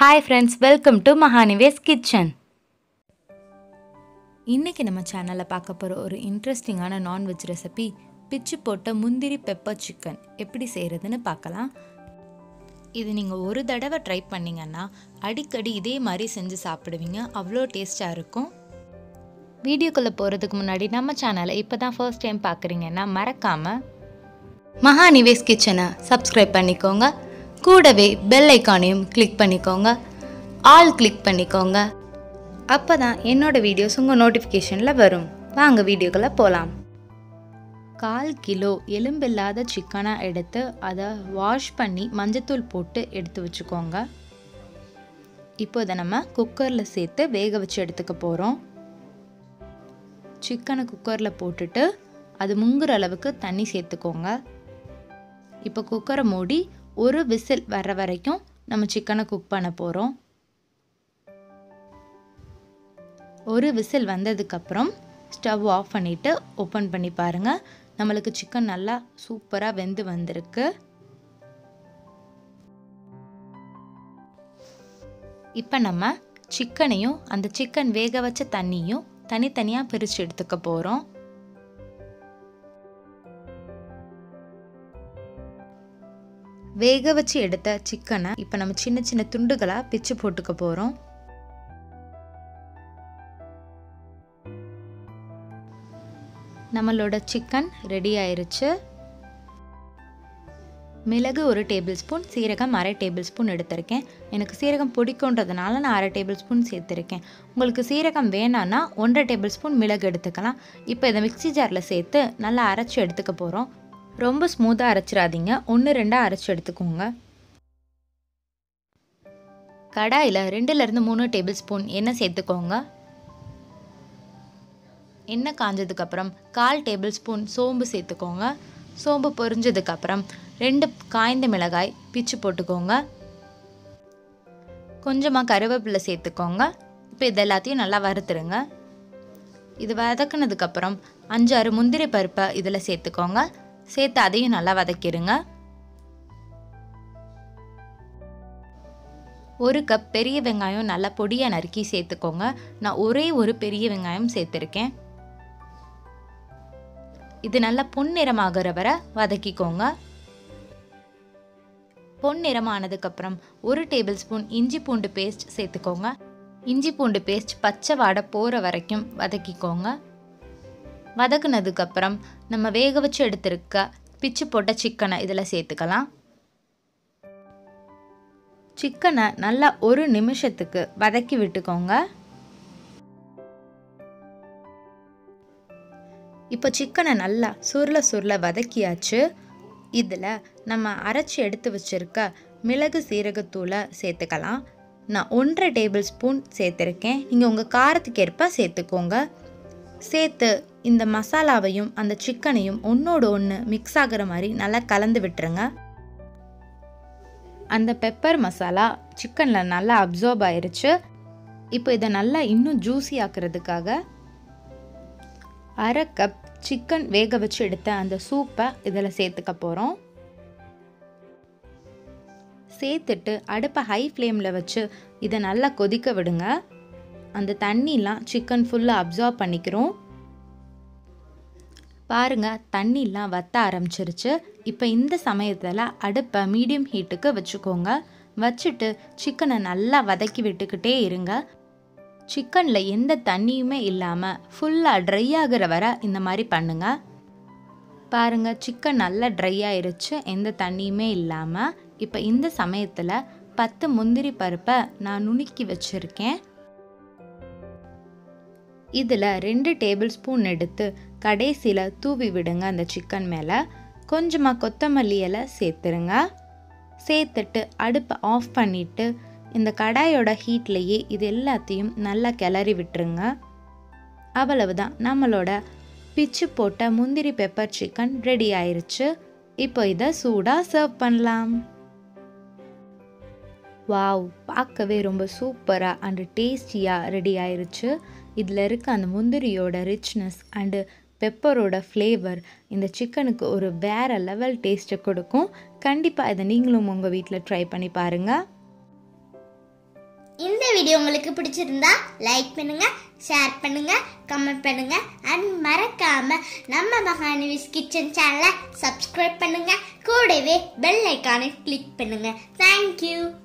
hi friends welcome to மகானிவேஸ் kitchen இன்றைக்கி நம்ம சேனலில் பார்க்க போகிற ஒரு இன்ட்ரெஸ்டிங்கான நான்வெஜ் ரெசிபி பிச்சு போட்ட முந்திரி பெப்பர் சிக்கன் எப்படி செய்கிறதுன்னு பார்க்கலாம் இது நீங்கள் ஒரு தடவை ட்ரை பண்ணிங்கன்னா அடிக்கடி இதே மாதிரி செஞ்சு சாப்பிடுவீங்க அவ்வளோ டேஸ்ட்டாக இருக்கும் வீடியோக்குள்ளே போகிறதுக்கு முன்னாடி நம்ம சேனலை இப்போ தான் ஃபர்ஸ்ட் டைம் பார்க்குறீங்கன்னா மறக்காமல் மகானிவேஸ் கிச்சனை சப்ஸ்கிரைப் பண்ணிக்கோங்க கூடவே பெல் ஐக்கானையும் கிளிக் பண்ணிக்கோங்க ஆல் கிளிக் பண்ணிக்கோங்க அப்போ தான் என்னோட வீடியோஸ் உங்கள் நோட்டிஃபிகேஷனில் வரும் வாங்க வீடியோக்குள்ளே போகலாம் கால் கிலோ எலும்பில்லாத சிக்கனாக எடுத்து அதை வாஷ் பண்ணி மஞ்சத்தூள் போட்டு எடுத்து வச்சுக்கோங்க இப்போ இதை நம்ம குக்கரில் சேர்த்து வேக வச்சு எடுத்துக்க போகிறோம் சிக்கனை குக்கரில் போட்டுட்டு அது முங்குற அளவுக்கு தண்ணி சேர்த்துக்கோங்க இப்போ குக்கரை மூடி ஒரு விசில் வர்ற வரைக்கும் நம்ம சிக்கனை குக் பண்ண போகிறோம் ஒரு விசில் வந்ததுக்கப்புறம் ஸ்டவ் ஆஃப் பண்ணிவிட்டு ஓப்பன் பண்ணி பாருங்கள் நம்மளுக்கு சிக்கன் நல்லா சூப்பராக வெந்து வந்திருக்கு இப்போ நம்ம சிக்கனையும் அந்த சிக்கன் வேக வச்ச தண்ணியும் தனித்தனியாக பிரித்து எடுத்துக்க போகிறோம் வேக வச்சு எடுத்த சிக்கனை இப்போ நம்ம சின்ன சின்ன துண்டுகளாக பிச்சு போட்டுக்க போகிறோம் நம்மளோட சிக்கன் ரெடி ஆயிருச்சு மிளகு ஒரு டேபிள் ஸ்பூன் சீரகம் அரை டேபிள் ஸ்பூன் எடுத்திருக்கேன் எனக்கு சீரகம் பிடிக்குன்றதுனால நான் அரை டேபிள் ஸ்பூன் சேர்த்துருக்கேன் உங்களுக்கு சீரகம் வேணான்னா ஒன்றரை டேபிள் ஸ்பூன் மிளகு எடுத்துக்கலாம் இப்போ இதை மிக்சி ஜாரில் சேர்த்து நல்லா அரைச்சி எடுத்துக்க போகிறோம் ரொம்ப ஸ்மூத்தாக அரைச்சிடாதீங்க ஒன்று ரெண்டாக அரைச்சி எடுத்துக்கோங்க கடாயில் ரெண்டுலேருந்து மூணு டேபிள் ஸ்பூன் எண்ணெய் சேர்த்துக்கோங்க எண்ணெய் காஞ்சதுக்கப்புறம் கால் டேபிள் ஸ்பூன் சோம்பு சேர்த்துக்கோங்க சோம்பு பொரிஞ்சதுக்கப்புறம் ரெண்டு காய்ந்த மிளகாய் பிச்சு போட்டுக்கோங்க கொஞ்சமாக கருவேப்பிலை சேர்த்துக்கோங்க இப்போ இது எல்லாத்தையும் நல்லா வறுத்துருங்க இது வதக்குனதுக்கப்புறம் அஞ்சாறு முந்திரி பருப்பை இதில் சேர்த்துக்கோங்க சேர்த்து அதையும் நல்லா வதக்கிடுங்க ஒரு கப் பெரிய வெங்காயம் நல்லா பொடியாக நறுக்கி சேர்த்துக்கோங்க நான் ஒரே ஒரு பெரிய வெங்காயம் சேர்த்துருக்கேன் இது நல்லா பொன்னிறமாகிற வரை வதக்கிக்கோங்க பொன்னிறமானதுக்கப்புறம் ஒரு டேபிள் ஸ்பூன் இஞ்சி பூண்டு பேஸ்ட் சேர்த்துக்கோங்க இஞ்சி பூண்டு பேஸ்ட் பச்சை வாடை போகிற வரைக்கும் வதக்கிக்கோங்க வதக்குனதுக்கப்புறம் நம்ம வேக வச்சு எடுத்திருக்க பிச்சு போட்ட சிக்கனை இதில் சேர்த்துக்கலாம் சிக்கனை நல்லா ஒரு நிமிஷத்துக்கு வதக்கி விட்டுக்கோங்க இப்போ சிக்கனை நல்லா சுருள சுருள வதக்கியாச்சு இதில் நம்ம அரைச்சி எடுத்து வச்சுருக்க மிளகு சீரகத்தூளை சேர்த்துக்கலாம் நான் ஒன்றரை டேபிள் ஸ்பூன் சேர்த்துருக்கேன் நீங்கள் உங்கள் காரத்துக்கு ஏற்ப சேர்த்துக்கோங்க சேர்த்து இந்த மசாலாவையும் அந்த சிக்கனையும் ஒன்றோடு ஒன்று மிக்ஸ் ஆகிற மாதிரி நல்லா கலந்து விட்டுருங்க அந்த பெப்பர் மசாலா சிக்கனில் நல்லா அப்சர்வ் ஆயிருச்சு இப்போ இதை நல்லா இன்னும் ஜூஸி ஆக்கிறதுக்காக அரை கப் சிக்கன் வேக வச்சு எடுத்த அந்த சூப்பை இதில் சேர்த்துக்க போகிறோம் சேர்த்துட்டு அடுப்பை ஹை ஃப்ளேமில் வச்சு இதை நல்லா கொதிக்க விடுங்க அந்த தண்ணிலாம் சிக்கன் ஃபுல்லாக அப்சார்ப் பண்ணிக்கிறோம் பாருங்க தண்ணிலாம் வத்த ஆரம்பிச்சிருச்சு இப்போ இந்த சமயத்தில் அடுப்பை மீடியம் ஹீட்டுக்கு வச்சுக்கோங்க வச்சுட்டு சிக்கனை நல்லா வதக்கி விட்டுக்கிட்டே இருங்க சிக்கனில் எந்த தண்ணியுமே இல்லாமல் ஃபுல்லாக ட்ரை ஆகிற வரை இந்த மாதிரி பண்ணுங்க பாருங்க சிக்கன் நல்லா ட்ரை ஆயிருச்சு எந்த தண்ணியுமே இல்லாமல் இப்போ இந்த சமயத்தில் பத்து முந்திரி பருப்பை நான் நுணுக்கி வச்சுருக்கேன் இதில் ரெண்டு டேபிள் ஸ்பூன் எடுத்து கடைசியில் தூவி விடுங்க அந்த சிக்கன் மேலே கொஞ்சமாக கொத்தமல்லி இலை சேர்த்துருங்க சேர்த்துட்டு அடுப்பை ஆஃப் பண்ணிவிட்டு இந்த கடாயோட ஹீட்லேயே இது எல்லாத்தையும் நல்லா கிளறி விட்டுருங்க அவ்வளவுதான் நம்மளோட பிச்சு போட்ட முந்திரி பெப்பர் சிக்கன் ரெடி ஆயிருச்சு இப்போ இதை சூடாக சர்வ் பண்ணலாம் வாவ் பார்க்கவே ரொம்ப சூப்பராக அண்டு டேஸ்டியாக ரெடி ஆயிருச்சு இதில் இருக்க அந்த முந்திரியோட ரிச்னஸ் அண்டு பெப்பரோட ஃப்ளேவர் இந்த சிக்கனுக்கு ஒரு வேறு லெவல் டேஸ்ட்டை கொடுக்கும் கண்டிப்பாக இதை நீங்களும் உங்கள் வீட்டில் ட்ரை பண்ணி பாருங்கள் இந்த வீடியோ உங்களுக்கு பிடிச்சிருந்தா லைக் பண்ணுங்க ஷேர் பண்ணுங்க கமெண்ட் பண்ணுங்க அண்ட் மறக்காம நம்ம மகாநிவிஸ் கிச்சன் சேனலை சப்ஸ்கிரைப் பண்ணுங்க கூடவே பெல் ஐக்கானை கிளிக் பண்ணுங்க தேங்க்யூ